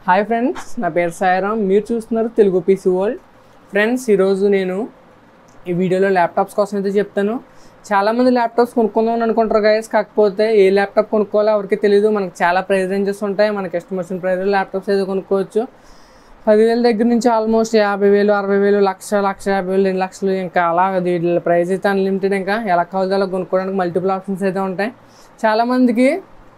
hi friends నా పేరు సాయిరామ్ మీరు చూస్తున్నారు తెలుగు పీసీ వరల్డ్ ఫ్రెండ్స్ ఈరోజు నేను ఈ వీడియోలో ల్యాప్టాప్స్ కోసం అయితే చెప్తాను చాలామంది ల్యాప్టాప్స్ కొనుక్కుందాం అనుకుంటారు గైస్ కాకపోతే ఏ ల్యాప్టాప్ కొనుక్కోవాలో ఎవరికి తెలియదు మనకి చాలా ప్రైస్ రేంజెస్ ఉంటాయి మనకి ఇష్టం వచ్చిన ప్రైస్ ల్యాప్టాప్స్ అయితే కొనుక్కోవచ్చు పదివేల దగ్గర నుంచి ఆల్మోస్ట్ యాభై వేలు అరవై వేలు లక్ష లక్ష యాభై వేలు రెండు లక్షలు ఇంకా అలా వీటి ప్రైస్ అయితే అన్లిమిటెడ్ ఇంకా ఎలా కావాలో అలా కొనుక్కోవడానికి మల్టిపుల్ ఆప్షన్స్ అయితే ఉంటాయి చాలామందికి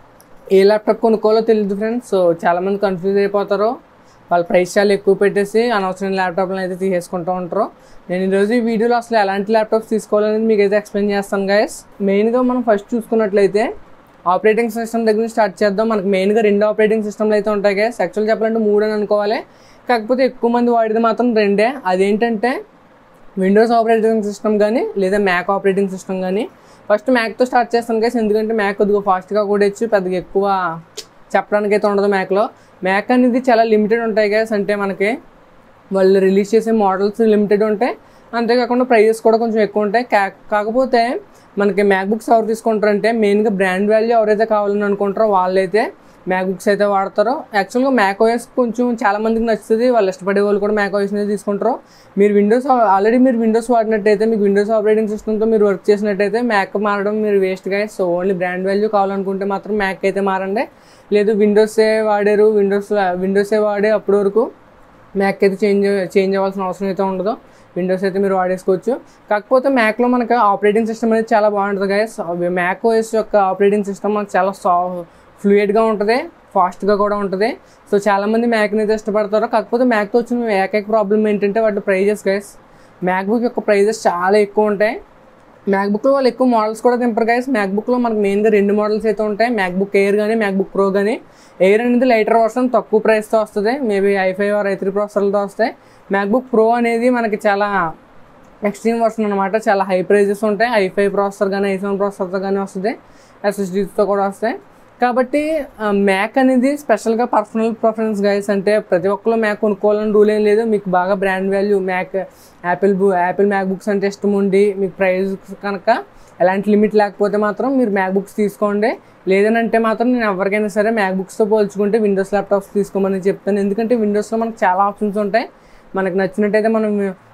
ఏ ల్యాప్టాప్ కొనుక్కోవాలో తెలియదు ఫ్రెండ్స్ సో చాలామంది కన్ఫ్యూజ్ అయిపోతారు వాళ్ళ ప్రైస్ చాలా ఎక్కువ పెట్టేసి అనవసరమైన ల్యాప్టాప్లను అయితే తీసేసుకుంటూ ఉంటారు నేను ఈరోజు ఈ వీడియోలో అసలు ఎలాంటి ల్యాప్టాప్స్ తీసుకోవాలనేది మీకు అయితే ఎక్స్ప్లెయిన్ చేస్తాను గైస్ మెయిన్గా మనం ఫస్ట్ చూసుకున్నట్లయితే ఆపరేటింగ్ సిస్టమ్ దగ్గర నుంచి స్టార్ట్ చేద్దాం మనకి మెయిన్గా రెండు ఆపరేటింగ్ సిస్టమ్లు అయితే ఉంటాయి గైస్ యాక్చువల్ చెప్పాలంటే మూడు అని అనుకోవాలి కాకపోతే ఎక్కువ మంది వాడేది మాత్రం రెండే అదేంటంటే విండోస్ ఆపరేటింగ్ సిస్టమ్ కానీ లేదా మ్యాక్ ఆపరేటింగ్ సిస్టమ్ కానీ ఫస్ట్ మ్యాక్తో స్టార్ట్ చేస్తాను గైస్ ఎందుకంటే మ్యాక్ కొద్దిగా ఫాస్ట్గా కూడచ్చు పెద్దగా ఎక్కువ చెప్పడానికి అయితే ఉండదు మ్యాక్లో మ్యాక్ అనేది చాలా లిమిటెడ్ ఉంటాయి గైస్ అంటే మనకి వాళ్ళు రిలీజ్ చేసే మోడల్స్ లిమిటెడ్ ఉంటాయి అంతేకాకుండా ప్రైజెస్ కూడా కొంచెం ఎక్కువ ఉంటాయి కా- కాకపోతే మనకి మ్యాక్ బుక్స్ ఎవరు తీసుకుంటారంటే మెయిన్గా బ్రాండ్ వాల్యూ ఎవరైతే కావాలని అనుకుంటారో వాళ్ళైతే మ్యాక్ బుక్స్ అయితే వాడతారు యాక్చువల్గా మ్యాక్ ఓఎస్ కొంచెం చాలా మందికి నచ్చుతుంది వాళ్ళు ఇష్టపడే వాళ్ళు కూడా మ్యాక్ ఓఎస్ అనేది తీసుకుంటారు మీరు విండోస్ ఆల్రెడీ మీరు విండోస్ వాడినట్టయితే మీకు విండోస్ ఆపరేటింగ్ సిస్టమ్తో మీరు వర్క్ చేసినట్టయితే మ్యాక్ మారడం మీరు వేస్ట్గా సో ఓన్లీ బ్రాండ్ వాల్యూ కావాలనుకుంటే మాత్రం మ్యాక్ అయితే మారండి లేదు విండోసే వాడారు విండోస్ విండోసే వాడే అప్పటి వరకు మ్యాక్ అయితే చేంజ్ చేంజ్ అవ్వాల్సిన అవసరం అయితే ఉండదు విండోస్ అయితే మీరు వాడేసుకోవచ్చు కాకపోతే మ్యాక్లో మనకి ఆపరేటింగ్ సిస్టమ్ అనేది చాలా బాగుంటుంది గైస్ మ్యాక్ ఓఎస్ యొక్క ఆపరేటింగ్ సిస్టమ్ మనకు చాలా సా ఫ్లూయిడ్గా ఉంటుంది ఫాస్ట్గా కూడా ఉంటుంది సో చాలామంది మ్యాక్ని అయితే ఇష్టపడతారు కాకపోతే మ్యాక్తో వచ్చిన ఏకైక ప్రాబ్లం ఏంటంటే వాటి ప్రైజెస్ గైస్ మ్యాక్బుక్ యొక్క ప్రైజెస్ చాలా ఎక్కువ ఉంటాయి మ్యాక్బుక్లో వాళ్ళు ఎక్కువ మోడల్స్ కూడా తింటారు గైస్ మ్యాక్బుక్లో మనకు మెయిన్గా రెండు మోడల్స్ అయితే ఉంటాయి మ్యాక్బుక్ ఎయిర్ కానీ మ్యాక్బుక్ ప్రో కానీ ఎయిర్ అనేది లైటర్ వర్షన్ తక్కువ ప్రైస్తో వస్తుంది maybe i five or i three ప్రాసెసర్లతో వస్తాయి మ్యాక్బుక్ ప్రో అనేది మనకి చాలా ఎక్స్ట్రీమ్ వర్షన్ అనమాట చాలా హై ప్రైజెస్ ఉంటాయి ఐ ఫైవ్ ప్రాసెసర్ కానీ ఐ సెవెన్ ప్రాసెసర్తో కానీ వస్తుంది ఎస్ఎస్డీతో కూడా వస్తాయి కాబట్టి మ్యాక్ అనేది స్పెషల్గా పర్సనల్ ప్రిఫరెన్స్ గైస్ అంటే ప్రతి ఒక్కరు మ్యాక్ కొనుక్కోవాలని రూల్ ఏం లేదు మీకు బాగా బ్రాండ్ వాల్యూ మ్యాక్ యాపిల్ బు యాపిల్ మ్యాక్ బుక్స్ అంటే ఇష్టం ఉండి మీకు ప్రైస్ కనుక ఎలాంటి లిమిట్ లేకపోతే మాత్రం మీరు మ్యాక్ బుక్స్ తీసుకోండి లేదనంటే మాత్రం నేను ఎవరికైనా సరే మ్యాక్ బుక్స్తో పోల్చుకుంటే విండోస్ ల్యాప్టాప్స్ తీసుకోమని చెప్తాను ఎందుకంటే విండోస్లో మనకు చాలా ఆప్షన్స్ ఉంటాయి మనకు నచ్చినట్టయితే మనం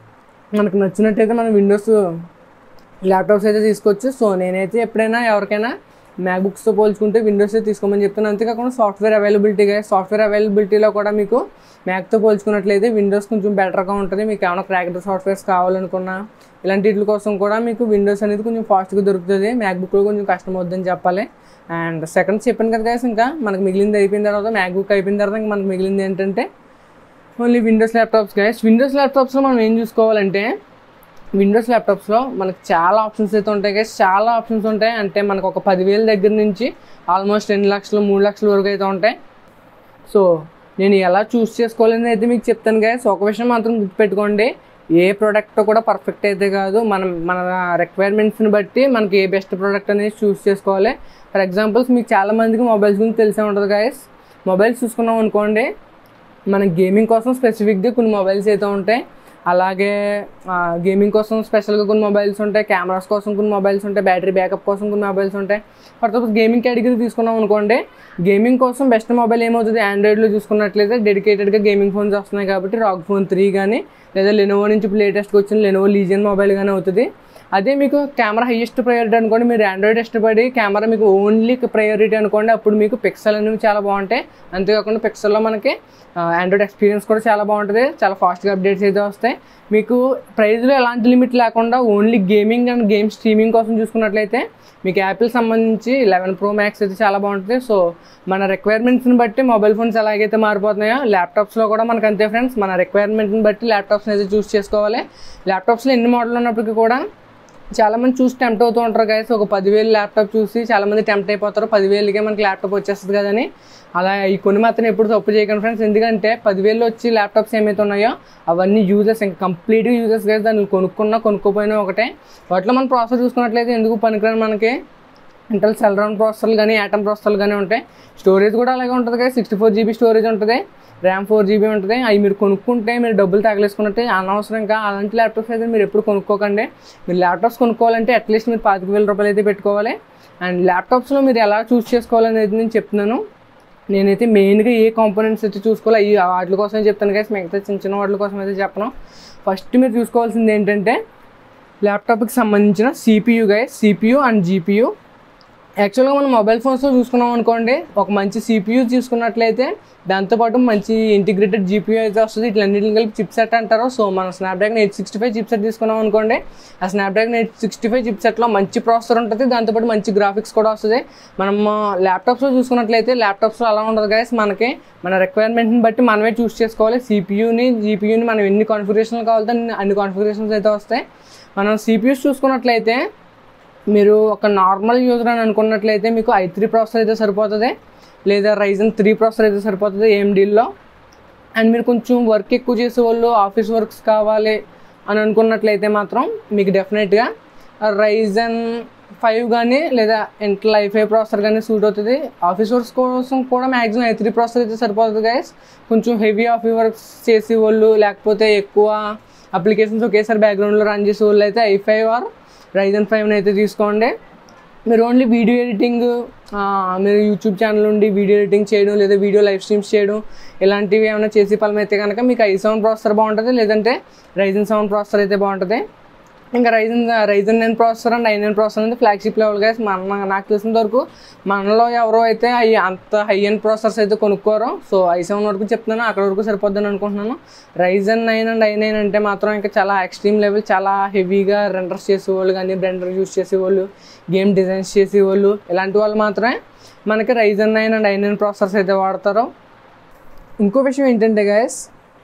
మనకు నచ్చినట్టయితే మనం విండోస్ ల్యాప్టాప్స్ అయితే తీసుకోవచ్చు సో నేనైతే ఎప్పుడైనా ఎవరికైనా మ్యాక్బుక్స్తో పోల్చుకుంటే విండోస్ తీసుకోమని చెప్తాను అంతేకాకుండా సాఫ్ట్వేర్ అవైలబిలిటీగా సాఫ్ట్వేర్ అవైలబిలిటీలో కూడా మీకు మ్యాక్తో పోల్చుకున్నట్లయితే విండోస్ కొంచెం బెటర్గా ఉంటుంది మీకు ఏమైనా క్రాక్డ్ సాఫ్ట్వేర్స్ కావాలనుకున్నా ఇలాంటి వీటి కోసం కూడా మీకు విండోస్ అనేది కొంచెం ఫాస్ట్గా దొరుకుతుంది మ్యాక్బుక్లో కొంచెం కష్టం అవుద్దని చెప్పాలి అండ్ సెకండ్ చెప్పాను కదా guys ఇంకా మనకు మిగిలింది అయిపోయిన తర్వాత మ్యాక్బుక్ అయిపోయిన తర్వాత ఇంకా మనకు మిగిలింది ఏంటంటే only Windows laptops guys Windows ల్యాప్టాప్స్లో మనం ఏం చూసుకోవాలంటే విండోస్ ల్యాప్టాప్స్లో మనకు చాలా ఆప్షన్స్ అయితే ఉంటాయి గైస్ చాలా ఆప్షన్స్ ఉంటాయి అంటే మనకు ఒక పదివేల దగ్గర నుంచి ఆల్మోస్ట్ రెండు లక్షలు మూడు లక్షల వరకు అయితే ఉంటాయి సో నేను ఎలా చూస్ చేసుకోవాలని అయితే మీకు చెప్తాను గైస్ ఒక విషయం మాత్రం గుర్తుపెట్టుకోండి ఏ ప్రోడక్ట్ కూడా పర్ఫెక్ట్ అయితే కాదు మనం మన రిక్వైర్మెంట్స్ని బట్టి మనకి ఏ బెస్ట్ ప్రోడక్ట్ అనేది చూస్ చేసుకోవాలి ఫర్ ఎగ్జాంపుల్స్ మీకు చాలా మందికి మొబైల్స్ గురించి తెలిసే ఉంటుంది గైస్ మొబైల్స్ చూసుకున్నాం అనుకోండి మన గేమింగ్ కోసం స్పెసిఫిక్గా కొన్ని మొబైల్స్ అయితే ఉంటాయి అలాగే గేమింగ్ కోసం స్పెషల్గా కొన్ని మొబైల్స్ ఉంటాయి కెమెరాస్ కోసం కొన్ని మొబైల్స్ ఉంటాయి బ్యాటరీ బ్యాకప్ కోసం కొన్ని మొబైల్స్ ఉంటాయి ఫర్ సపోజ్ గేమింగ్ కేటగిరీ తీసుకున్నాం అనుకోండి గేమింగ్ కోసం బెస్ట్ మొబైల్ ఏమవుతుంది ఆండ్రాయిడ్లో చూసుకున్నట్లయితే డెడికేటెడ్గా గేమింగ్ ఫోన్స్ వస్తున్నాయి కాబట్టి రాక్ ఫోన్ త్రీ కానీ లేదా లెనోవో నుంచి ఇప్పుడు లేటెస్ట్గా వచ్చిన లెనోవో లీజియన్ మొబైల్ కానీ అవుతుంది అదే మీకు కెమెరా హైయెస్ట్ ప్రయారిటీ అనుకోండి మీరు ఆండ్రాయిడ్ ఇష్టపడి కెమెరా మీకు ఓన్లీ ప్రయారిటీ అనుకోండి అప్పుడు మీకు పిక్సెల్ అనేవి చాలా బాగుంటాయి అంతేకాకుండా పిక్సెల్లో మనకి ఆండ్రాయిడ్ ఎక్స్పీరియన్స్ కూడా చాలా బాగుంటుంది చాలా ఫాస్ట్గా అప్డేట్స్ అయితే వస్తాయి మీకు ప్రైస్లో ఎలాంటి లిమిట్ లేకుండా only gaming and game streaming కోసం చూసుకున్నట్లయితే మీకు యాపిల్ సంబంధించి లెవెన్ ప్రో మ్యాక్స్ అయితే చాలా బాగుంటుంది సో మన రిక్వైర్మెంట్స్ని బట్టి మొబైల్ ఫోన్స్ ఎలాగైతే మారిపోతున్నాయో ల్యాప్టాప్స్లో కూడా మనకు అంతే ఫ్రెండ్స్ మన రిక్వైర్మెంట్ని బట్టి ల్యాప్టాప్స్ని అయితే చూస్ చేసుకోవాలి ల్యాప్టాప్స్లో ఎన్ని మోడల్ ఉన్నప్పటికీ కూడా చాలామంది చూసి టెంప్ట్ అవుతూ ఉంటారు గైస్ ఒక పదివేలు ల్యాప్టాప్ చూసి చాలామంది టెంప్ట్ అయిపోతారు పదివేలకే మనకి ల్యాప్టాప్ వచ్చేస్తుంది కదని అలా ఈ కొన్ని మాత్రం ఎప్పుడు తప్పు చేయకండి ఫ్రెండ్స్ ఎందుకంటే పదివేలు వచ్చి ల్యాప్టాప్స్ ఏమైతే ఉన్నాయో అవన్నీ యూజెస్ ఇంకా కంప్లీట్గా యూజెస్ గైస్ దాన్ని కొనుక్కున్నా కొనుక్కోపోయినా ఒకటే వాటిలో మనం ప్రాసెస్ చూసుకున్నట్లయితే ఎందుకు పనికిరాని మనకి ఇంటల్ సెల్రాన్ ప్రాసెసర్లు కానీ యాటమ్ ప్రాసెసర్లు కానీ ఉంటాయి స్టోరేజ్ కూడా అలాగే ఉంటుంది కదా సిక్స్టీ ఫోర్ జీబీ స్టోరేజ్ ఉంటుంది ర్యామ్ ఫోర్ జీబీ ఉంటుంది అవి మీరు కొనుక్కుంటే మీరు డబ్బులు తగలేసుకున్నట్టే అనవసరం ఇంకా అలాంటి ల్యాప్టాప్స్ అయితే మీరు ఎప్పుడు కొనుక్కోకండి మీరు ల్యాప్టాప్స్ కొనుక్కోవాలంటే అట్లీస్ట్ మీరు పాతిక వేల రూపాయలు అయితే పెట్టుకోవాలి అండ్ ల్యాప్టాప్స్లో మీరు ఎలా చూస్ చేసుకోవాలనేది నేను చెప్తున్నాను నేనైతే మెయిన్గా ఏ కాంపోనెంట్స్ అయితే చూసుకోవాలి అవి వాటి కోసమే చెప్తాను గైస్ మిగతా చిన్న చిన్న వాటి కోసం అయితే చెప్పను ఫస్ట్ మీరు చూసుకోవాల్సింది ఏంటంటే ల్యాప్టాప్కి సంబంధించిన CPU guys CPU and GPU యాక్చువల్గా మనం మొబైల్ ఫోన్స్లో చూసుకున్నాం అనుకోండి ఒక మంచి సిపియూ తీసుకున్నట్లయితే దాంతోపాటు మంచి ఇంటిగ్రేటెడ్ జీపీయూ అయితే వస్తుంది ఇట్లన్నింటిని కలిపి చిప్ సెట్ అంటారు సో మనం Snapdragon eight sixty five chip set తీసుకున్నాం అనుకోండి ఆ Snapdragon eight sixty five chip సెట్లో మంచి ప్రాసెసర్ ఉంటుంది దాంతోపాటు మంచి గ్రాఫిక్స్ కూడా వస్తుంది మనం ల్యాప్టాప్స్లో చూసుకున్నట్లయితే ల్యాప్టాప్స్లో అలా ఉండదు గైస్ మనకి మన రిక్వైర్మెంట్ని బట్టి మనమే చూస్ చేసుకోవాలి సిపియూని జీపీయూని మనం ఎన్ని కాన్ఫిగరేషన్లు కావాలంటే అన్ని- అన్ని కాన్ఫిగరేషన్స్ అయితే వస్తాయి మనం సిపియూస్ చూసుకున్నట్లయితే మీరు ఒక నార్మల్ యూజర్ అని అనుకున్నట్లయితే మీకు ఐ త్రీ ప్రాసెసర్ అయితే సరిపోతుంది లేదా రైజన్ త్రీ ప్రాసెసర్ అయితే సరిపోతుంది ఏఎండీలో అండ్ మీరు కొంచెం వర్క్ ఎక్కువ చేసే వాళ్ళు ఆఫీస్ వర్క్స్ కావాలి అని అనుకున్నట్లయితే మాత్రం మీకు డెఫినెట్గా రైజన్ ఫైవ్ కానీ లేదా ఇంటర్ ఐ ఫైవ్ ప్రాసెసర్ కానీ సూట్ అవుతుంది ఆఫీస్ వర్క్స్ కోసం కూడా మ్యాక్సిమం ఐ త్రీ ప్రాసెసర్ అయితే సరిపోతుంది గైస్ కొంచెం హెవీ ఆఫీస్ వర్క్స్ చేసే వాళ్ళు లేకపోతే ఎక్కువ అప్లికేషన్స్ ఒకేసారి బ్యాక్గ్రౌండ్లో రన్ చేసే వాళ్ళు అయితే ఐ ఫైవ్ ఆర్ రైజన్ ఫైవ్ని అయితే తీసుకోండి మీరు ఓన్లీ వీడియో ఎడిటింగ్ మీరు యూట్యూబ్ ఛానల్ నుండి వీడియో ఎడిటింగ్ చేయడం లేదా వీడియో లైవ్ స్ట్రీమ్స్ చేయడం ఇలాంటివి ఏమైనా చేసే ఫలం అయితే కనుక మీకు ఐ సెవెన్ ప్రాసెసర్ బాగుంటుంది లేదంటే రైజన్ సెవెన్ ప్రాసెసర్ అయితే బాగుంటుంది ఇంకా Ryzen Ryzen nine processor and i nine processor అనేది ఫ్లాగ్షిప్ లెవెల్ గైస్ మన నాకు తెలిసినంత వరకు మనలో ఎవరో అయితే అవి అంత హై ఎండ్ ప్రాసెసర్స్ అయితే కొనుక్కోరు సో ఐ సెవెన్ వరకు చెప్తున్నాను అక్కడ వరకు సరిపోద్దని అనుకుంటున్నాను Ryzen nine and i nine అంటే మాత్రం ఇంకా చాలా ఎక్స్ట్రీమ్ లెవెల్ చాలా హెవీగా రెండర్స్ చేసేవాళ్ళు కానీ బ్రెండర్ యూస్ చేసేవాళ్ళు గేమ్ డిజైన్స్ చేసేవాళ్ళు ఇలాంటి వాళ్ళు మాత్రమే మనకి Ryzen nine and i nine processors అయితే వాడతారు ఇంకో విషయం ఏంటంటే గైస్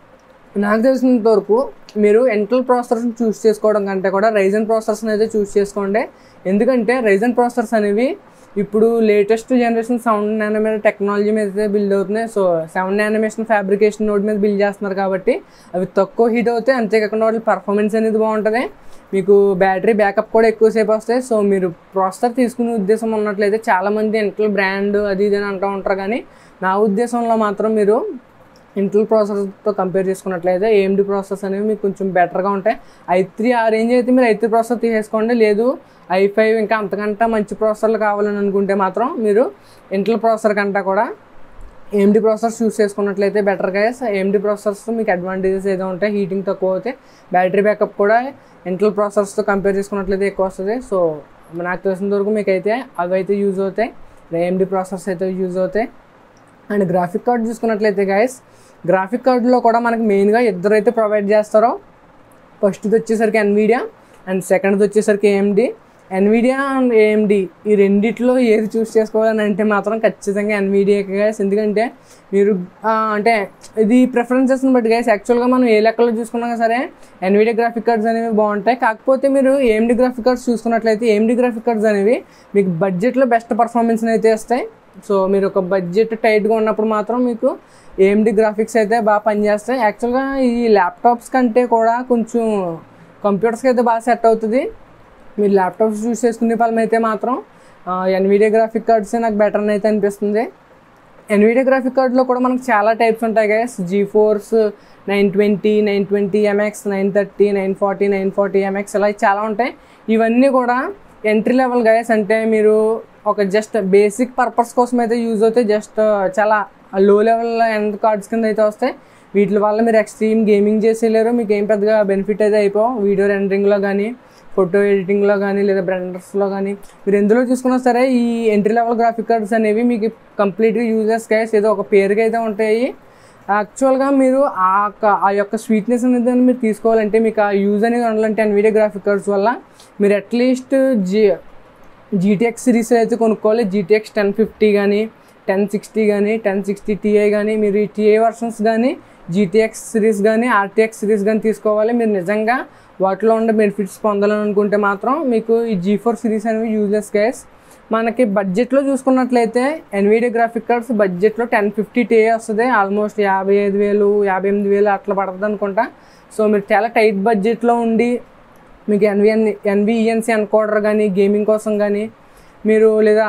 నాకు తెలిసినంత వరకు మీరు ఎంటల్ ప్రాసెసర్స్ని చూస్ చేసుకోవడం కంటే కూడా రైజన్ ప్రాసెసర్స్ని అయితే చూస్ చేసుకోండి ఎందుకంటే రైజన్ ప్రాసెసర్స్ అనేవి ఇప్పుడు latest generation sound nanometer technology మీద అయితే బిల్డ్ అవుతున్నాయి సో సౌండ్ నానోమేషన్ ఫ్యాబ్రికేషన్ నోడ్ మీద బిల్డ్ చేస్తున్నారు కాబట్టి అవి తక్కువ హీట్ అవుతాయి అంతేకాకుండా వాటి పర్ఫార్మెన్స్ అనేది బాగుంటుంది మీకు బ్యాటరీ బ్యాకప్ కూడా ఎక్కువసేపు వస్తాయి సో మీరు ప్రాసెసర్ తీసుకునే ఉద్దేశం ఉన్నట్లయితే చాలామంది ఎంటల్ బ్రాండ్ అది ఇది అని అంటూ ఉంటారు కానీ నా ఉద్దేశంలో మాత్రం మీరు ఇంటల్ ప్రాసెసర్తో కంపేర్ చేసుకున్నట్లయితే ఏఎండి ప్రాసెసర్స్ అనేవి మీకు కొంచెం బెటర్గా ఉంటాయి ఐ త్రీ ఆ రేంజ్ అయితే మీరు ఐ త్రీ ప్రాసెసర్ తీసేసుకోండి లేదు ఐ ఫైవ్ ఇంకా అంతకంటే మంచి ప్రాసెసర్లు కావాలని అనుకుంటే మాత్రం మీరు ఇంటల్ ప్రాసెసర్ కంటే కూడా ఏఎండి ప్రాసెసర్స్ యూస్ చేసుకున్నట్లయితే బెటర్గా ఏఎండి ప్రాసెసర్స్ మీకు అడ్వాంటేజెస్ ఏదో ఉంటాయి హీటింగ్ తక్కువ అవుతాయి బ్యాటరీ బ్యాకప్ కూడా ఇంటల్ ప్రాసెసర్స్తో కంపేర్ చేసుకున్నట్లయితే ఎక్కువ వస్తుంది సో నాకు తెలిసినంత వరకు మీకు అయితే అవి అయితే యూజ్ అవుతాయి ఏఎండి ప్రాసెసర్స్ అయితే యూజ్ అవుతాయి అండ్ గ్రాఫిక్ కార్డ్ చూసుకున్నట్లయితే గైస్ గ్రాఫిక్ కార్డులో కూడా మనకి మెయిన్గా ఇద్దరు అయితే ప్రొవైడ్ చేస్తారో ఫస్ట్ది వచ్చేసరికి ఎన్విడియా అండ్ సెకండ్ది వచ్చేసరికి ఏఎండి ఎన్విడియా అండ్ ఏఎండి ఈ రెండిట్లో ఏది చూస్ చేసుకోవాలని అంటే మాత్రం ఖచ్చితంగా ఎన్విడియా గైస్ ఎందుకంటే మీరు ఆ, అంటే ఇది ప్రిఫరెన్సెస్ని బట్టి గైస్ యాక్చువల్గా మనం ఏ లెక్కలో చూసుకున్నా సరే ఎన్విడియా గ్రాఫిక్ కార్డ్స్ అనేవి బాగుంటాయి కాకపోతే మీరు ఏఎండి గ్రాఫిక్ కార్డ్స్ చూసుకున్నట్లయితే ఏఎండి గ్రాఫిక్ కార్డ్స్ అనేవి మీకు బడ్జెట్లో బెస్ట్ పర్ఫార్మెన్స్ని అయితే ఇస్తాయి సో మీరు ఒక బడ్జెట్ టైట్గా ఉన్నప్పుడు మాత్రం మీకు ఏఎండి గ్రాఫిక్స్ అయితే బాగా పనిచేస్తాయి యాక్చువల్గా ఈ ల్యాప్టాప్స్ కంటే కూడా కొంచెం కంప్యూటర్స్కి అయితే బాగా సెట్ అవుతుంది మీరు ల్యాప్టాప్స్ చూస్ చేసుకునే ఫలం అయితే మాత్రం ఎన్విడియా గ్రాఫిక్ కార్డ్సే నాకు బెటర్ అని అయితే అనిపిస్తుంది ఎన్విడియా గ్రాఫిక్ కార్డ్లో కూడా మనకు చాలా టైప్స్ ఉంటాయి guys GeForce nine twenty nine twenty MX nine thirty nine forty nine forty MX ఇలా చాలా ఉంటాయి ఇవన్నీ కూడా ఎంట్రీ లెవెల్ గైస్ అంటే మీరు ఒక జస్ట్ బేసిక్ పర్పస్ కోసం అయితే యూజ్ అవుతాయి జస్ట్ చాలా లో లెవెల్ ఎండ్ కార్డ్స్ కింద అయితే వస్తాయి వీటి వల్ల మీరు ఎక్స్ట్రీమ్ గేమింగ్ చేసేయలేరు మీకు ఏం పెద్దగా బెనిఫిట్ అయితే అయిపోవు వీడియో రెండరింగ్లో కానీ ఫోటో ఎడిటింగ్లో కానీ లేదా బ్రెండర్స్లో కానీ మీరు ఎందులో చూసుకున్నా సరే ఈ ఎంట్రీ లెవెల్ గ్రాఫిక్ కార్డ్స్ అనేవి మీకు కంప్లీట్గా యూజెస్ గైస్ ఏదో ఒక పేరుగా అయితే ఉంటాయి యాక్చువల్గా మీరు ఆ యొక్క- ఆ యొక్క స్వీట్నెస్ అనేది మీరు తీసుకోవాలంటే మీకు ఆ యూజ్ అనేది ఉండాలంటే ఎన్విడియా గ్రాఫిక్ కార్డ్స్ వల్ల మీరు అట్లీస్ట్ జీ జీటీఎక్స్ సిరీస్ అయితే కొనుక్కోవాలి జీటీఎక్స్ టెన్ ఫిఫ్టీ కానీ టెన్ సిక్స్టీ కానీ టెన్ సిక్స్టీ టీఐ కానీ మీరు ఈ టీఐ వర్షన్స్ కానీ జీటీఎక్స్ సిరీస్ కానీ ఆర్టీఎక్స్ సిరీస్ కానీ తీసుకోవాలి మీరు నిజంగా వాటిలో ఉండే బెనిఫిట్స్ పొందాలని అనుకుంటే మాత్రం మీకు ఈ జీ ఫోర్ సిరీస్ అనేవి యూజ్లెస్ గైస్ మనకి బడ్జెట్లో చూసుకున్నట్లయితే ఎన్విడియా గ్రాఫిక్ కార్డ్స్ బడ్జెట్లో టెన్ ఫిఫ్టీ టీఏ వస్తుంది ఆల్మోస్ట్ యాభై ఐదు వేలు యాభై ఎనిమిది వేలు అట్లా పడుతుంది అనుకుంటా సో మీరు చాలా టైట్ బడ్జెట్లో ఉండి మీకు ఎన్విఎన్ ఎన్విఈఎన్సీ ఎన్కోడర్ కానీ గేమింగ్ కోసం కానీ మీరు లేదా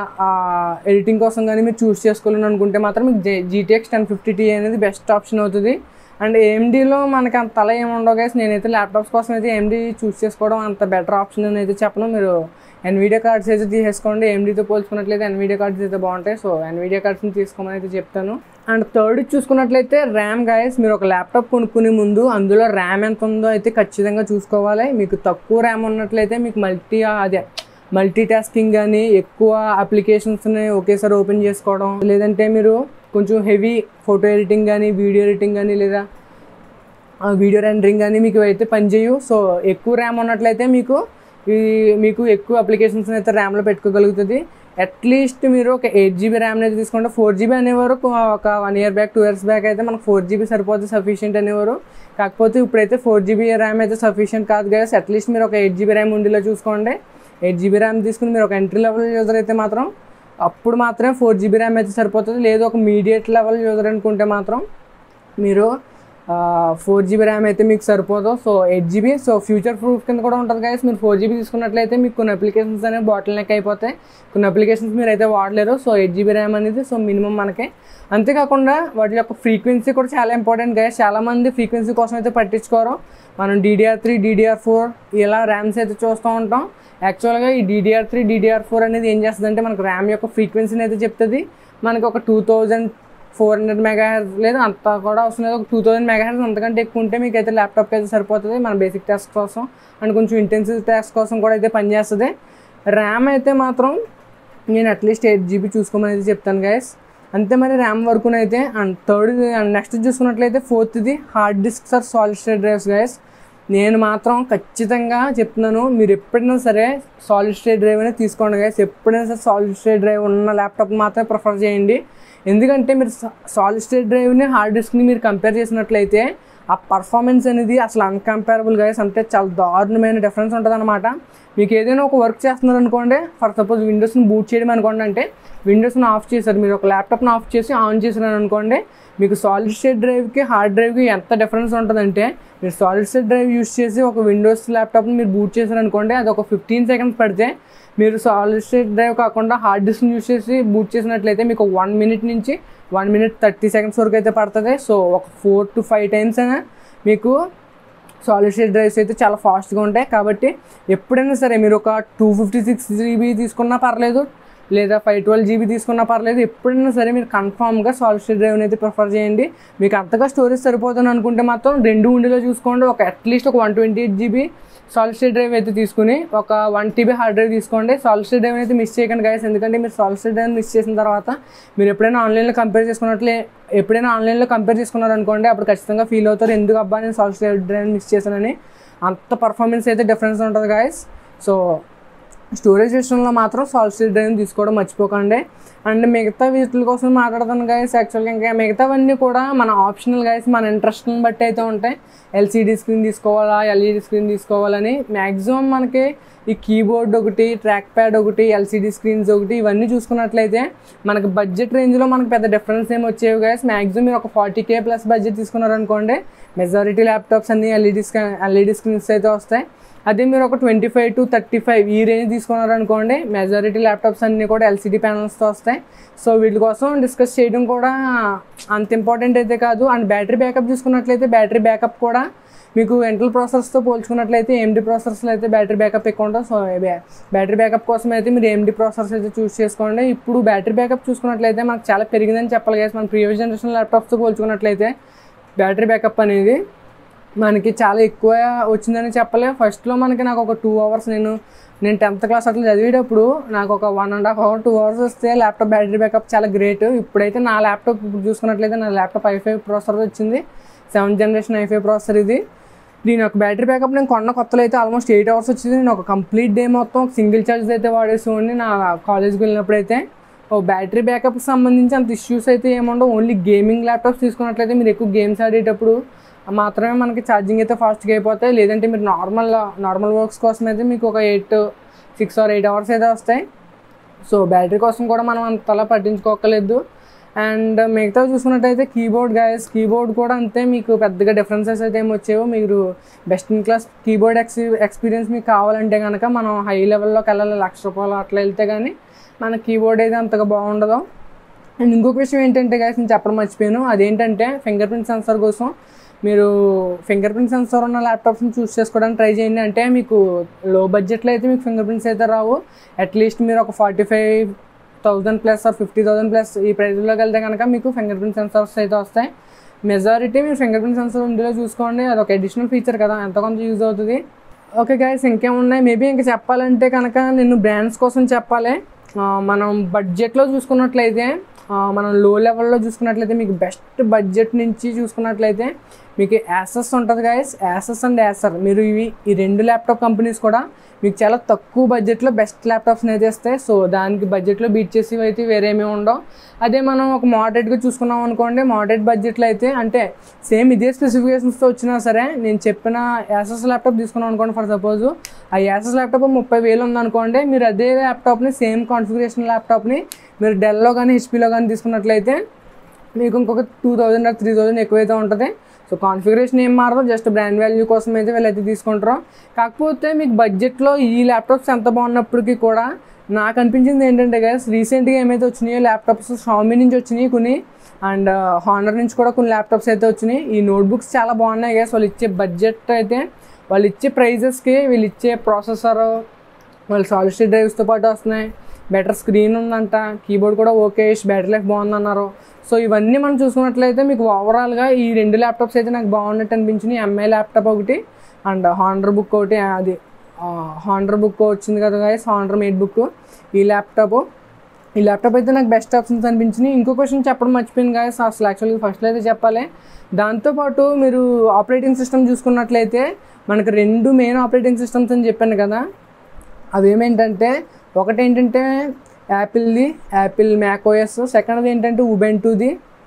ఎడిటింగ్ కోసం కానీ మీరు చూస్ చేసుకోవాలని అనుకుంటే మాత్రం మీకు జే జీటీఎక్స్ టెన్ ఫిఫ్టీ టీ అనేది బెస్ట్ ఆప్షన్ అవుతుంది అండ్ ఏఎండీలో మనకి అంత తల ఏమి ఉండవు గైస్ నేనైతే ల్యాప్టాప్స్ కోసం అయితే ఏఎండీ చూస్ చేసుకోవడం అంత బెటర్ ఆప్షన్ అని అయితే చెప్పను మీరు ఎన్వీడియా కార్డ్స్ అయితే తీసేసుకోండి ఏఎండీతో పోల్చుకున్నట్లయితే ఎన్వీడియా కార్డ్స్ అయితే బాగుంటాయి సో ఎన్వీడియా కార్డ్స్ని తీసుకోమని అయితే చెప్తాను అండ్ థర్డ్ చూసుకున్నట్లయితే ర్యామ్ గాయస్ మీరు ఒక ల్యాప్టాప్ కొనుక్కునే ముందు అందులో ర్యామ్ ఎంత ఉందో అయితే ఖచ్చితంగా చూసుకోవాలి మీకు తక్కువ ర్యామ్ ఉన్నట్లయితే మీకు మల్టీ అదే మల్టీ టాస్కింగ్ కానీ ఎక్కువ అప్లికేషన్స్ని ఒకేసారి ఓపెన్ చేసుకోవడం లేదంటే మీరు కొంచెం హెవీ ఫోటో ఎడిటింగ్ కానీ వీడియో ఎడిటింగ్ కానీ లేదా వీడియో రెండరింగ్ కానీ మీకు అయితే పనిచేయవు సో ఎక్కువ ర్యామ్ ఉన్నట్లయితే మీకు ఈ మీకు ఎక్కువ అప్లికేషన్స్ అయితే ర్యామ్లో పెట్టుకోగలుగుతుంది అట్లీస్ట్ మీరు ఒక ఎయిట్ జీబీ ర్యామ్ అయితే తీసుకుంటే ఫోర్ జీబీ అనేవారు ఒక one year back two years back అయితే మనకు ఫోర్ జీబీ సరిపోతే సఫిషియంట్ అనేవారు కాకపోతే ఇప్పుడైతే ఫోర్ జీబీ ర్యామ్ అయితే సఫిషియంట్ కాదు కదా అట్లీస్ట్ మీరు ఒక ఎయిట్ జీబీ ర్యామ్ ఉండేలా చూసుకోండి ఎయిట్ జీబీ ర్యామ్ తీసుకుని మీరు ఒక ఎంట్రీ లెవెల్ యూజర్ అయితే మాత్రం అప్పుడు మాత్రమే ఫోర్ జీబీ ర్యామ్ అయితే సరిపోతుంది లేదు ఒక మీడియట్ లెవెల్ యూజర్ అనుకుంటే మాత్రం మీరు ఫోర్ జీబీ ర్యామ్ అయితే మీకు సరిపోదు so eight GB so future proof కింద కూడా ఉంటుంది కదా మీరు ఫోర్ జీబీ తీసుకున్నట్లయితే మీకు కొన్ని అప్లికేషన్స్ అనేవి బాటిల్ నెక్ అయిపోతాయి కొన్ని అప్లికేషన్స్ మీరు అయితే వాడలేరు సో ఎయిట్ జీబీ ర్యామ్ అనేది సో మినిమం మనకి అంతేకాకుండా వాటి యొక్క ఫ్రీక్వెన్సీ కూడా చాలా ఇంపార్టెంట్ గైస్ చాలామంది ఫ్రీక్వెన్సీ కోసం అయితే పట్టించుకోరు మనం డీడీఆర్ త్రీ డీడీఆర్ ఫోర్ ఇలా ర్యామ్స్ అయితే చూస్తూ ఉంటాం యాక్చువల్గా ఈ డీడీఆర్ త్రీ డీడీఆర్ ఫోర్ అనేది ఏం చేస్తుందంటే మనకు ర్యామ్ యొక్క ఫ్రీక్వెన్సీని అయితే చెప్తుంది మనకి ఒక two thousand four hundred megahertz లేదు అంత కూడా అవసరం లేదు ఒక టూ థౌసండ్ మెగా హెర్జ్ అంతకంటే ఎక్కువ ఉంటే మీకు అయితే ల్యాప్టాప్ అయితే సరిపోతుంది మన బేసిక్ టెస్ట్ కోసం అండ్ కొంచెం ఇంటెన్సివ్ టెస్ట్ కోసం కూడా అయితే పనిచేస్తుంది ర్యామ్ అయితే మాత్రం నేను అట్లీస్ట్ ఎయిట్ జీబీ చూసుకోమని అయితే చెప్తాను గైస్ అంతే మరి ర్యామ్ వరకునైతే అండ్ థర్డ్ నెక్స్ట్ చూసుకున్నట్లయితే ఫోర్త్ది hard disks or solid state drives guys నేను మాత్రం ఖచ్చితంగా చెప్తున్నాను మీరు ఎప్పుడైనా సరే సాలిడ్ స్టేట్ డ్రైవ్ అనేది తీసుకోండి గైస్ ఎప్పుడైనా సరే సాలిడ్ స్టేట్ డ్రైవ్ ఉన్న ల్యాప్టాప్ మాత్రమే ప్రిఫర్ చేయండి ఎందుకంటే మీరు సాలిడ్ స్టేట్ డ్రైవ్ని హార్డ్ డిస్క్ని మీరు కంపేర్ చేసినట్లయితే ఆ పర్ఫార్మెన్స్ అనేది అసలు అన్కంపేరబుల్ గైస్ అంటే చాలా దారుణమైన డిఫరెన్స్ ఉంటుంది అనమాట మీకు ఏదైనా ఒక వర్క్ చేస్తున్నారు అనుకోండి ఫర్ సపోజ్ విండోస్ని బూట్ చేయడం అనుకోండి అంటే విండోస్ని ఆఫ్ చేశారు మీరు ఒక ల్యాప్టాప్ని ఆఫ్ చేసి ఆన్ చేసినారు అనుకోండి మీకు సాలిడ్ స్టేట్ డ్రైవ్కి హార్డ్ డ్రైవ్కి ఎంత డిఫరెన్స్ ఉంటుందంటే మీరు సాలిడ్ స్టేట్ డ్రైవ్ యూస్ చేసి ఒక విండోస్ ల్యాప్టాప్ని మీరు బూట్ చేశారు అనుకోండి అది ఒక ఫిఫ్టీన్ సెకండ్స్ పడితే మీరు సాలిడ్ స్టేట్ డ్రైవ్ కాకుండా హార్డ్ డిస్క్ని యూస్ చేసి బూట్ చేసినట్లయితే మీకు వన్ మినిట్ నుంచి వన్ మినిట్ థర్టీ సెకండ్స్ వరకు అయితే పడుతుంది సో ఒక ఫోర్ టు ఫైవ్ టైమ్స్ అయినా మీకు సాలిడ్ స్టేట్ డ్రైవ్స్ అయితే చాలా ఫాస్ట్గా ఉంటాయి కాబట్టి ఎప్పుడైనా సరే మీరు ఒక టూ ఫిఫ్టీ సిక్స్ జీబీ తీసుకున్నా పర్లేదు లేదా ఫైవ్ ట్వెల్వ్ జీబీ తీసుకున్నా పర్లేదు ఎప్పుడైనా సరే మీరు కన్ఫామ్గా సాలిడ్ స్టేట్ డ్రైవ్ని అయితే ప్రిఫర్ చేయండి మీకు అంతగా స్టోరేజ్ సరిపోతుంది అనుకుంటే మాత్రం రెండు ఉండేలో చూసుకోండి ఒక అట్లీస్ట్ ఒక one twenty eight GB solid state drive అయితే తీసుకుని ఒక వన్ టీబీ హార్డ్ డ్రైవ్ తీసుకోండి సాలిడ్ స్టేట్ డ్రైవ్ అయితే మిస్ చేయకండి గైస్ ఎందుకంటే మీరు సాలిడ్ స్టేట్ డ్రైవ్ మిస్ చేసిన తర్వాత మీరు ఎప్పుడైనా ఆన్లైన్లో కంపేర్ చేసుకున్నట్లే ఎప్పుడైనా ఆన్లైన్లో కంపేర్ చేసుకున్నారు అనుకోండి అప్పుడు ఖచ్చితంగా ఫీల్ అవుతారు ఎందుకు అబ్బా నేను సాలిడ్ స్టేట్ డ్రైవ్ మిస్ చేశానని అంత పర్ఫార్మెన్స్ అయితే డిఫరెన్స్ ఉంటుంది గాయస్ సో స్టోరేజ్ విషయంలో మాత్రం సాలిడ్ స్టేట్ డ్రైవ్ తీసుకోవడం మర్చిపోకండి అండ్ మిగతా వీటి కోసం మాట్లాడతాను గైస్ యాక్చువల్గా ఇంకా మిగతావన్నీ కూడా మన ఆప్షనల్ గైస్ మన ఇంట్రెస్ట్ని బట్టి అయితే ఉంటాయి ఎల్సీడీ స్క్రీన్ తీసుకోవాలా ఎల్ఈడి స్క్రీన్ తీసుకోవాలని మ్యాక్సిమం మనకి ఈ కీబోర్డ్ ఒకటి ట్రాక్ ప్యాడ్ ఒకటి ఎల్సీడీ స్క్రీన్స్ ఒకటి ఇవన్నీ చూసుకున్నట్లయితే మనకి బడ్జెట్ రేంజ్లో మనకి పెద్ద డిఫరెన్స్ ఏమి వచ్చేవి గైస్ మ్యాక్సిమం మీరు ఒక ఫార్టీ కే ప్లస్ బడ్జెట్ తీసుకున్నారనుకోండి మెజారిటీ ల్యాప్టాప్స్ అన్ని ఎల్ఈడి స్క్రీన్ ఎల్ఈడి స్క్రీన్స్ అయితే వస్తాయి అదే మీరు ఒక twenty five to thirty five ఈ రేంజ్ తీసుకున్నారనుకోండి మెజారిటీ ల్యాప్టాప్స్ అన్నీ కూడా ఎల్సీడీ ప్యానల్స్తో వస్తాయి సో వీటి కోసం డిస్కస్ చేయడం కూడా అంత ఇంపార్టెంట్ అయితే కాదు అండ్ బ్యాటరీ బ్యాకప్ చూసుకున్నట్లయితే బ్యాటరీ బ్యాకప్ కూడా మీకు ఎంటల్ ప్రాసెస్తో పోల్చుకున్నట్లయితే ఏఎండి ప్రాసెసర్స్లో అయితే బ్యాటరీ బ్యాకప్ ఎక్కువ ఉంటుంది సో బ్యాటరీ బ్యాకప్ కోసం అయితే మీరు ఏఎండి ప్రాసెసర్స్ అయితే చూస్ చేసుకోండి ఇప్పుడు బ్యాటరీ బ్యాకప్ చూసుకున్నట్లయితే మనకు చాలా పెరిగిందని చెప్పాలి కదా మన ప్రీవియస్ జనరేషన్ ల్యాప్టాప్స్తో పోల్చుకున్నట్లయితే బ్యాటరీ బ్యాకప్ అనేది మనకి చాలా ఎక్కువ వచ్చిందని చెప్పలే ఫస్ట్లో మనకి నాకు ఒక టూ అవర్స్ నేను నేను టెన్త్ క్లాస్ అట్లా చదివేటప్పుడు నాకు ఒక one and half hour two hours వస్తే ల్యాప్టాప్ బ్యాటరీ బ్యాకప్ చాలా గ్రేట్ ఇప్పుడైతే నా ల్యాప్టాప్ ఇప్పుడు చూసుకున్నట్లయితే నా ల్యాప్టాప్ ఐ ఫైవ్ ప్రాసెసర్ వచ్చింది seventh generation i five processor ఇది దీని యొక్క బ్యాటరీ బ్యాకప్ నేను కొన్న కొత్తలో అయితే ఆల్మోస్ట్ ఎయిట్ అవర్స్ వచ్చింది నేను ఒక కంప్లీట్ డే మొత్తం సింగిల్ ఛార్జ్ అయితే వాడేసి ఉండి నా కాలేజ్కి వెళ్ళినప్పుడు అయితే ఓ బ్యాటరీ బ్యాకప్కి సంబంధించి అంత ఇష్యూస్ అయితే ఏముండవు ఓన్లీ గేమింగ్ ల్యాప్టాప్స్ తీసుకున్నట్లయితే మీరు ఎక్కువ గేమ్స్ ఆడేటప్పుడు మాత్రమే మనకి ఛార్జింగ్ అయితే ఫాస్ట్గా అయిపోతాయి లేదంటే మీరు నార్మల్ నార్మల్ వర్క్స్ కోసం అయితే మీకు ఒక eight six or eight hours అయితే వస్తాయి సో బ్యాటరీ కోసం కూడా మనం అంతలా పట్టించుకోకలేదు అండ్ మిగతా చూసుకున్నట్టయితే కీబోర్డ్ గాయస్ కీబోర్డ్ కూడా అంతే మీకు పెద్దగా డిఫరెన్సెస్ అయితే ఏమి వచ్చేవో మీరు బెస్ట్ ఇన్ క్లాస్ కీబోర్డ్ ఎక్స్ ఎక్స్పీరియన్స్ మీకు కావాలంటే కనుక మనం హై లెవెల్లోకి వెళ్ళాలి లక్ష రూపాయలు అట్లా వెళ్తే కానీ మన కీబోర్డ్ అయితే అంతగా బాగుండదు అండ్ ఇంకొక విషయం ఏంటంటే గాయస్ నేను చెప్పడం మర్చిపోయాను అదేంటంటే ఫింగర్ ప్రింట్ సెన్సార్ కోసం మీరు ఫింగర్ ప్రింట్ సెన్సార్ ఉన్న ల్యాప్టాప్స్ని చూస్ చేసుకోవడానికి ట్రై చేయండి అంటే మీకు లో బడ్జెట్లో అయితే మీకు ఫింగర్ ప్రింట్స్ అయితే రావు అట్లీస్ట్ మీరు ఒక forty five thousand plus or fifty thousand plus ఈ ప్రైస్లోకి వెళ్తే కనుక మీకు ఫింగర్ ప్రింట్ సెన్సార్స్ అయితే వస్తాయి మెజారిటీ మీరు ఫింగర్ ప్రింట్ సెన్సార్ ఉండిలో చూసుకోండి అది ఒక అడిషనల్ ఫీచర్ కదా ఎంత కొంత యూజ్ అవుతుంది ఓకే గైస్ ఇంకేమున్నాయి మేబీ ఇంకా చెప్పాలంటే కనుక నేను బ్రాండ్స్ కోసం చెప్పాలి ఆ, మనం బడ్జెట్లో చూసుకున్నట్లయితే ఆ, మనం లో లెవెల్లో చూసుకున్నట్లయితే మీకు బెస్ట్ బడ్జెట్ నుంచి చూసుకున్నట్లయితే మీకు యాసెస్ ఉంటుంది గైస్ యాసెస్ అండ్ యాసర్ మీరు ఇవి ఈ రెండు ల్యాప్టాప్ కంపెనీస్ కూడా మీకు చాలా తక్కువ బడ్జెట్లో బెస్ట్ ల్యాప్టాప్స్ని అయితే ఇస్తాయి సో దానికి బడ్జెట్లో బీట్ చేసేవి అయితే వేరేమీ ఉండవు అదే మనం ఒక మోడరేట్గా చూసుకున్నాం అనుకోండి మోడరేట్ బడ్జెట్లో అయితే అంటే సేమ్ ఇదే స్పెసిఫికేషన్స్తో వచ్చినా సరే నేను చెప్పిన యాసెస్ ల్యాప్టాప్ తీసుకున్నాం అనుకోండి ఫర్ సపోజ్ ఆ యాసెస్ ల్యాప్టాప్ ముప్పై వేలు ఉందనుకోండి మీరు అదే ల్యాప్టాప్ని సేమ్ కాన్ఫిగరేషన్ ల్యాప్టాప్ని మీరు డెల్లో కానీ హెచ్పీలో కానీ తీసుకున్నట్లయితే మీకు ఇంకొక two thousand or three thousand ఎక్కువైతే ఉంటుంది సో కాన్ఫిగరేషన్ ఏం మారదు జస్ట్ బ్రాండ్ వాల్యూ కోసం అయితే వీళ్ళైతే తీసుకుంటారు కాకపోతే మీకు బడ్జెట్లో ఈ ల్యాప్టాప్స్ ఎంత బాగున్నప్పటికీ కూడా నాకు అనిపించింది ఏంటంటే గైస్ రీసెంట్గా ఏమైతే వచ్చినాయో ల్యాప్టాప్స్ షామీ నుంచి వచ్చినాయి కొన్ని అండ్ హానర్ నుంచి కూడా కొన్ని ల్యాప్టాప్స్ అయితే వచ్చినాయి ఈ నోట్బుక్స్ చాలా బాగున్నాయి గైస్ వాళ్ళు ఇచ్చే బడ్జెట్ అయితే వాళ్ళు ఇచ్చే ప్రైజెస్కి వీళ్ళు ఇచ్చే ప్రాసెసర్ వాళ్ళు సాలిడ్ స్టేట్ డ్రైవ్స్తో పాటు వస్తున్నాయి బెటర్ స్క్రీన్ ఉందంట కీబోర్డ్ కూడా ఓకే బ్యాటరీ లైఫ్ బాగుందన్నారు సో ఇవన్నీ మనం చూసుకున్నట్లయితే మీకు ఓవరాల్గా ఈ రెండు ల్యాప్టాప్స్ అయితే నాకు బాగున్నట్టు అనిపించినాయి ఎంఐ ల్యాప్టాప్ ఒకటి అండ్ హాండర్ బుక్ ఒకటి అది హాండర్ బుక్ వచ్చింది కదా గైస్ హాండర్ మేడ్ బుక్ ఈ ల్యాప్టాప్ ఈ ల్యాప్టాప్ అయితే నాకు బెస్ట్ ఆప్షన్స్ అనిపించినాయి ఇంకో క్వశ్చన్ చెప్పడం మర్చిపోయింది గాయస్ అసలు యాక్చువల్గా ఫస్ట్లో అయితే చెప్పాలి దాంతోపాటు మీరు ఆపరేటింగ్ సిస్టమ్ చూసుకున్నట్లయితే మనకు రెండు మెయిన్ ఆపరేటింగ్ సిస్టమ్స్ అని చెప్పాను కదా అవి ఏమేంటంటే ఒకటి ఏంటంటే యాపిల్ది యాపిల్ మ్యాక్ ఓఎస్ సెకండ్ది ఏంటంటే ఉబెంటుది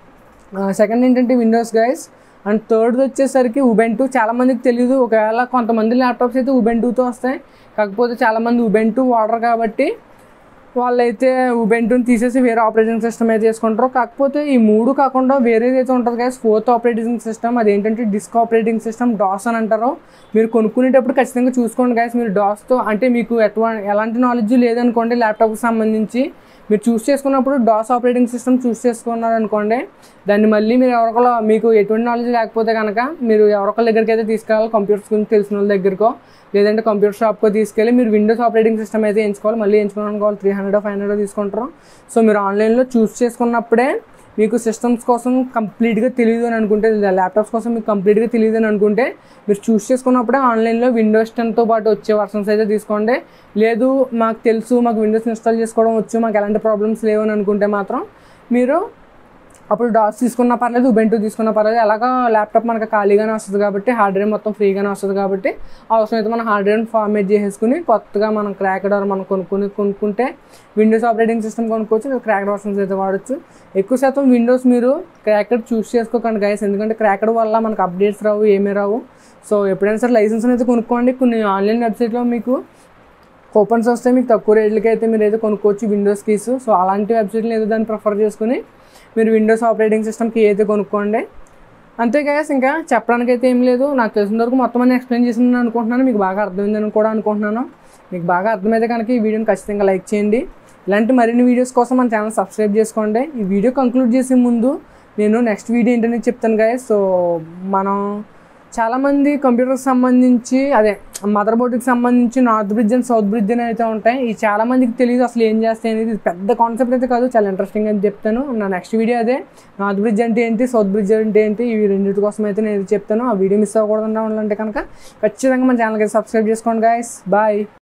సెకండ్ ఏంటంటే విండోస్ గైస్ అండ్ థర్డ్ వచ్చేసరికి ఉబెంటు చాలామందికి తెలియదు ఒకవేళ కొంతమంది ల్యాప్టాప్స్ అయితే ఉబెంటుతో వస్తాయి కాకపోతే చాలామంది ఉబెంటు వాడరు కాబట్టి వాళ్ళైతే ఉబెంటుని తీసేసి వేరే ఆపరేటింగ్ సిస్టమ్ అయితే చేసుకుంటారు కాకపోతే ఈ మూడు కాకుండా వేరేది అయితే ఉంటుంది కదా ఫోర్త్ ఆపరేటింగ్ సిస్టమ్ అదేంటంటే డిస్క్ ఆపరేటింగ్ సిస్టమ్ డాస్ అని అంటారు మీరు కొనుక్కునేటప్పుడు ఖచ్చితంగా చూసుకోండి గైస్ మీరు డాస్తో అంటే మీకు ఎట్లా ఎలాంటి నాలెడ్జ్ లేదనుకోండి ల్యాప్టాప్కి సంబంధించి మీరు చూస్ చేసుకున్నప్పుడు డాస్ ఆపరేటింగ్ సిస్టమ్ చూస్ చేసుకున్నారు అనుకోండి దాన్ని మళ్ళీ మీరు ఎవరికో మీకు ఎటువంటి నాలెడ్జ్ లేకపోతే కనుక మీరు ఎవరికొకరి దగ్గరికి అయితే తీసుకెళ్ళాలి కంప్యూటర్స్ గురించి తెలిసిన వాళ్ళ దగ్గరకో లేదంటే కంప్యూటర్ షాప్కో తీసుకెళ్ళి మీరు విండోస్ ఆపరేటింగ్ సిస్టమ్ అయితే ఎంచుకోవాలి మళ్ళీ ఎంచుకోవడానికి త్రీ హండ్రెడ్ ఫైవ్ హండ్రెడ్ తీసుకుంటారు సో మీరు ఆన్లైన్లో చూస్ చేసుకున్నప్పుడే మీకు సిస్టమ్స్ కోసం కంప్లీట్గా తెలియదు అని అనుకుంటే ల్యాప్టాప్స్ కోసం మీకు కంప్లీట్గా తెలియదు అని అనుకుంటే మీరు చూస్ చేసుకున్నప్పుడే ఆన్లైన్లో విండోస్ టెన్తో పాటు వచ్చే వర్షన్స్ అయితే తీసుకోండి లేదు మాకు తెలుసు మాకు విండోస్ ఇన్స్టాల్ చేసుకోవడం వచ్చు మాకు ఎలాంటి ప్రాబ్లమ్స్ లేవు అని అనుకుంటే మాత్రం మీరు అప్పుడు డాస్ తీసుకున్నా పర్లేదు ఉబెంటూ తీసుకున్నా పర్లేదు ఎలాగో ల్యాప్టాప్ మనకు ఖాళీగానే వస్తుంది కాబట్టి హార్డ్వేర్ మొత్తం ఫ్రీగానే వస్తుంది కాబట్టి అవసరం అయితే మనం హార్డ్వేర్ని ఫార్మేట్ చేసేసుకుని కొత్తగా మనం క్రాక్డ్ మనం కొనుక్కుని కొనుక్కుంటే విండోస్ ఆపరేటింగ్ సిస్టమ్ కొనుక్కోవచ్చు లేదా క్రాక్డ్ వర్షన్స్ అయితే వాడచ్చు ఎక్కువ శాతం విండోస్ మీరు క్రాకెడ్ చూస్ చేసుకోకండి గైస్ ఎందుకంటే క్రాకెడ్ వల్ల మనకు అప్డేట్స్ రావు ఏమీ రావు సో ఎప్పుడైనా సరే లైసెన్స్ అయితే కొనుక్కోండి కొన్ని ఆన్లైన్ వెబ్సైట్లో మీకు కూపన్స్ వస్తే మీకు తక్కువ రేట్లకి అయితే మీరు అయితే కొనుక్కోవచ్చు విండోస్ కీస్ సో అలాంటి వెబ్సైట్లు ఏదో దాన్ని ప్రిఫర్ చేసుకుని మీరు విండోస్ ఆపరేటింగ్ సిస్టమ్కి అయితే కొనుక్కోండి అంతే గ్యాస్ ఇంకా చెప్పడానికి అయితే ఏం లేదు నాకు తెలిసిన వరకు మొత్తం అన్ని ఎక్స్ప్లెయిన్ చేసిందని అనుకుంటున్నాను మీకు బాగా అర్థమైందని కూడా అనుకుంటున్నాను మీకు బాగా అర్థమైతే కనుక ఈ వీడియోని ఖచ్చితంగా లైక్ చేయండి ఇలాంటి మరిన్ని వీడియోస్ కోసం మన ఛానల్ సబ్స్క్రైబ్ చేసుకోండి ఈ వీడియో కంక్లూడ్ చేసే ముందు నేను నెక్స్ట్ వీడియో ఏంటనే చెప్తాను గాయస్ సో మనం చాలామంది కంప్యూటర్కి సంబంధించి అదే మదర్ బోర్డ్కి సంబంధించి north bridge and south bridge అని అయితే ఉంటాయి ఈ చాలా మందికి తెలియదు అసలు ఏం చేస్తాయి అనేది ఇది పెద్ద కాన్సెప్ట్ అయితే కాదు చాలా ఇంట్రెస్టింగ్ అని చెప్తాను నా నెక్స్ట్ వీడియో అదే నార్త్ బ్రిడ్జ్ అంటే ఏంటి సౌత్ బ్రిడ్జ్ అంటే ఏంటి ఇవి రెండింటి కోసం అయితే నేను చెప్తాను ఆ వీడియో మిస్ అవ్వకూడదు ఉండాలంటే కనుక ఖచ్చితంగా మన ఛానల్కి సబ్స్క్రైబ్ చేసుకోండి గాయస్ బాయ్